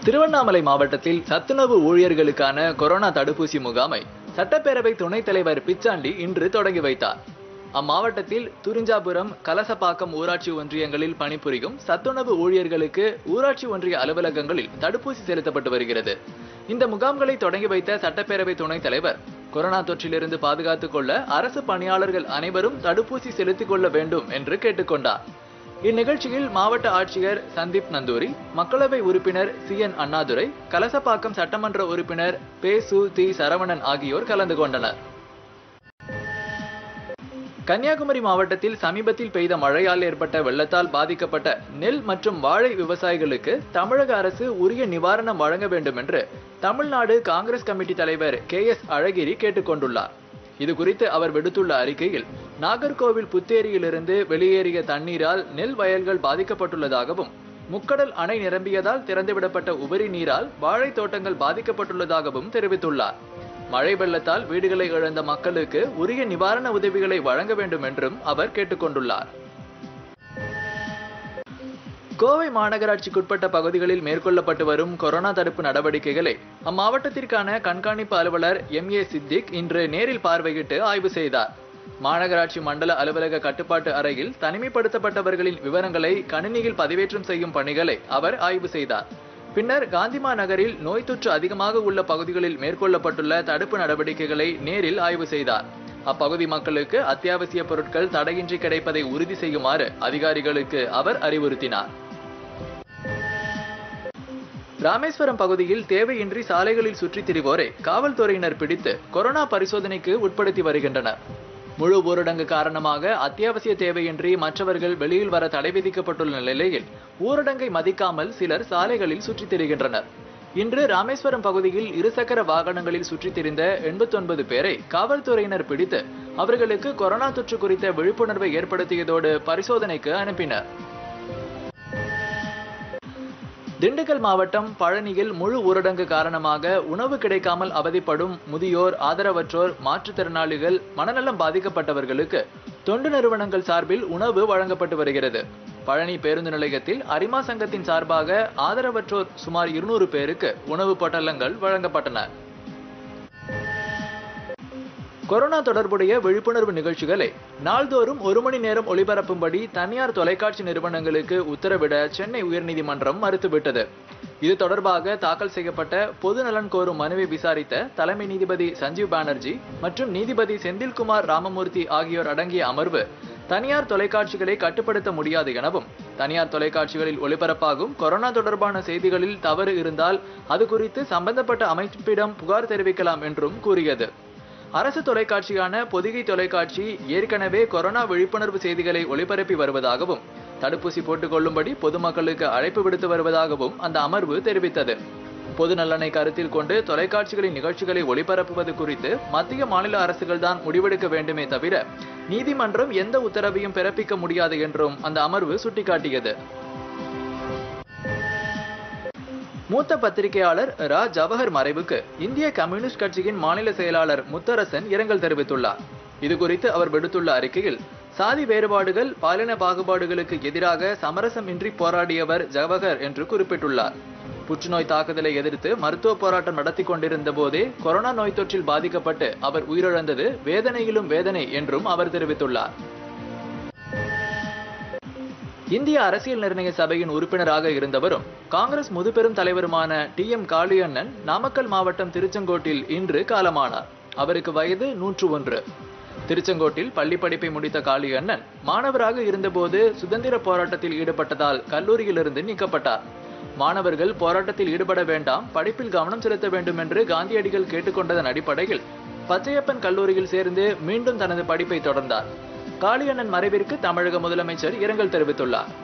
திருவண்ணாமலை மாவட்டத்தில் சத்துணவு ஊழியர்களுக்கான கொரோனா தடுப்பூசி முகாமை சட்டப்பேரவை துணைத் தலைவர் பிச்சாண்டி இன்று தொடங்கி வைத்தார் அம்மாவட்டத்தில் துரிஞ்சாபுரம் கலசப்பாக்கம் ஊராட்சி ஒன்றியங்களில் பணிபுரியும் சத்துணவு ஊழியர்களுக்கு ஊராட்சி ஒன்றிய அலுவலகங்களில் தடுப்பூசி செலுத்தப்பட்டு வருகிறது இந்த முகாம்களை தொடங்கி வைத்த சட்டப்பேரவை துணைத் தலைவர் கொரோனா தொற்றிலிருந்து பாதுகாத்துக் கொள்ள அரசு பணியாளர்கள் அனைவரும் தடுப்பூசி செலுத்திக் கொள்ள வேண்டும் என்று கேட்டுக்கொண்டார் இந்நிகழ்ச்சியில் மாவட்ட ஆட்சியர் சந்தீப் நந்தூரி மக்களவை உறுப்பினர் சி என் அண்ணாதுரை கலசப்பாக்கம் சட்டமன்ற உறுப்பினர் பே சு தி சரவணன் ஆகியோர் கலந்து கொண்டனர் கன்னியாகுமரி மாவட்டத்தில் சமீபத்தில் பெய்த மழையால் ஏற்பட்ட வெள்ளத்தால் பாதிக்கப்பட்ட நெல் மற்றும் வாழை விவசாயிகளுக்கு தமிழக அரசு உரிய நிவாரணம் வழங்க வேண்டும் என்று தமிழ்நாடு காங்கிரஸ் கமிட்டி தலைவர் கே எஸ் அழகிரி கேட்டுக்கொண்டுள்ளார் இது குறித்து அவர் விடுத்துள்ள அறிக்கையில் நாகர்கோவில் புத்தேரியிலிருந்து வெளியேறிய தண்ணீரால் நெல் வயல்கள் பாதிக்கப்பட்டுள்ளதாகவும் முக்கடல் அணை நிரம்பியதால் திறந்துவிடப்பட்ட உபரி நீரால் வாழை தோட்டங்கள் பாதிக்கப்பட்டுள்ளதாகவும் தெரிவித்துள்ளார் மழை வெள்ளத்தால் வீடுகளை இழந்த மக்களுக்கு உரிய நிவாரண உதவிகளை வழங்க வேண்டும் என்றும் அவர் கேட்டுக்கொண்டுள்ளார் கோவை மாநகராட்சிக்குட்பட்ட பகுதிகளில் மேற்கொள்ளப்பட்டு வரும் கொரோனா தடுப்பு நடவடிக்கைகளை அம்மாவட்டத்திற்கான கண்காணிப்பு அலுவலர் எம் ஏ சித்திக் இன்று நேரில் பார்வையிட்டு ஆய்வு செய்தார் மாநகராட்சி மண்டல அலுவலக கட்டுப்பாட்டு அறையில் தனிமைப்படுத்தப்பட்டவர்களின் விவரங்களை கணினியில் பதிவேற்றம் செய்யும் பணிகளை அவர் ஆய்வு செய்தார் பின்னர் காந்திமா நகரில் நோய் தொற்று அதிகமாக உள்ள பகுதிகளில் மேற்கொள்ளப்பட்டுள்ள தடுப்பு நடவடிக்கைகளை நேரில் ஆய்வு செய்தார் அப்பகுதி மக்களுக்கு அத்தியாவசிய பொருட்கள் தடையின்றி கிடைப்பதை உறுதி செய்யுமாறு அதிகாரிகளுக்கு அவர் அறிவுறுத்தினார் ராமேஸ்வரம் பகுதியில் தேவையின்றி சாலைகளில் சுற்றித் திரிவோரை காவல்துறையினர் பிடித்து கொரோனா பரிசோதனைக்கு உட்படுத்தி வருகின்றனர் முழு ஊரடங்கு காரணமாக அத்தியாவசிய தேவையின்றி மற்றவர்கள் வெளியில் வர தடை விதிக்கப்பட்டுள்ள நிலையில் ஊரடங்கை மதிக்காமல் சிலர் சாலைகளில் சுற்றித் திரிகின்றனர் இன்று ராமேஸ்வரம் பகுதியில் இருசக்கர வாகனங்களில் சுற்றித் திரிந்த எண்பத்தொன்பது பேரை காவல்துறையினர் பிடித்து அவர்களுக்கு கொரோனா தொற்று குறித்த விழிப்புணர்வை ஏற்படுத்தியதோடு பரிசோதனைக்கு அனுப்பினர் திண்டுக்கல் மாவட்டம் பழனியில் முழு ஊரடங்கு காரணமாக உணவு கிடைக்காமல் அவதிப்படும் முதியோர் ஆதரவற்றோர் மாற்றுத்திறனாளிகள் மனநலம் பாதிக்கப்பட்டவர்களுக்கு தொண்டு நிறுவனங்கள் சார்பில் உணவு வழங்கப்பட்டு வருகிறது பழனி பேருந்து நிலையத்தில் அரிமா சங்கத்தின் சார்பாக ஆதரவற்றோர் சுமார் இருநூறு பேருக்கு உணவு பொட்டலங்கள் வழங்கப்பட்டன கொரோனா தொடர்புடைய விழிப்புணர்வு நிகழ்ச்சிகளை நாள்தோறும் ஒரு மணி நேரம் ஒளிபரப்பும்படி தனியார் தொலைக்காட்சி நிறுவனங்களுக்கு உத்தரவிட சென்னை உயர்நீதிமன்றம் மறுத்துவிட்டது இது தொடர்பாக தாக்கல் செய்யப்பட்ட பொது நலன் கோரும் மனுவை விசாரித்த தலைமை நீதிபதி சஞ்சீவ் பானர்ஜி மற்றும் நீதிபதி செந்தில்குமார் ராமமூர்த்தி ஆகியோர் அடங்கிய அமர்வு தனியார் தொலைக்காட்சிகளை கட்டுப்படுத்த முடியாது எனவும் தனியார் தொலைக்காட்சிகளில் ஒளிபரப்பாகும் கொரோனா தொடர்பான செய்திகளில் தவறு இருந்தால் அது குறித்து சம்பந்தப்பட்ட அமைப்பிடம் புகார் தெரிவிக்கலாம் என்றும் கூறியது அரசு தொலைக்காட்சியான பொதிகை தொலைக்காட்சி ஏற்கனவே கொரோனா விழிப்புணர்வு செய்திகளை ஒளிபரப்பி வருவதாகவும் தடுப்பூசி போட்டுக் கொள்ளும்படி பொதுமக்களுக்கு அழைப்பு விடுத்து வருவதாகவும் அந்த அமர்வு தெரிவித்தது பொது நலனை கருத்தில் கொண்டு தொலைக்காட்சிகளின் நிகழ்ச்சிகளை ஒளிபரப்புவது குறித்து மத்திய மாநில அரசுகள் தான் முடிவெடுக்க வேண்டுமே தவிர நீதிமன்றம் எந்த உத்தரவையும் பிறப்பிக்க முடியாது என்றும் அந்த அமர்வு சுட்டிக்காட்டியது மூத்த பத்திரிகையாளர் ரா ஜவஹர் மறைவுக்கு இந்திய கம்யூனிஸ்ட் கட்சியின் மாநில செயலாளர் முத்தரசன் இரங்கல் தெரிவித்துள்ளார் இது குறித்து அவர் விடுத்துள்ள அறிக்கையில் சாதி வேறுபாடுகள் பாலின பாகுபாடுகளுக்கு எதிராக சமரசம் இன்றி போராடியவர் ஜவஹர் என்று குறிப்பிட்டுள்ளார் புற்றுநோய் தாக்குதலை எதிர்த்து மருத்துவ போராட்டம் நடத்தி கொண்டிருந்த போதே கொரோனா நோய் தொற்றில் பாதிக்கப்பட்டு அவர் உயிரிழந்தது வேதனையிலும் வேதனை என்றும் அவர் தெரிவித்துள்ளார் இந்திய அரசியல் நிர்ணய சபையின் உறுப்பினராக இருந்தவரும் காங்கிரஸ் முதுபெரும் தலைவருமான டி எம் காளியண்ணன் நாமக்கல் மாவட்டம் திருச்செங்கோட்டில் இன்று காலமானார் அவருக்கு வயது நூற்று ஒன்று திருச்செங்கோட்டில் பள்ளி படிப்பை முடித்த காளியண்ணன் மாணவராக இருந்தபோது சுதந்திர போராட்டத்தில் ஈடுபட்டதால் கல்லூரியிலிருந்து நீக்கப்பட்டார் மாணவர்கள் போராட்டத்தில் ஈடுபட வேண்டாம் படிப்பில் கவனம் செலுத்த வேண்டும் என்று காந்தியடிகள் கேட்டுக்கொண்டதன் அடிப்படையில் பச்சையப்பன் கல்லூரியில் சேர்ந்து மீண்டும் தனது படிப்பை தொடர்ந்தார் காளியண்ணன் மறைவிற்கு தமிழக முதலமைச்சர் இரங்கல் தெரிவித்துள்ளார்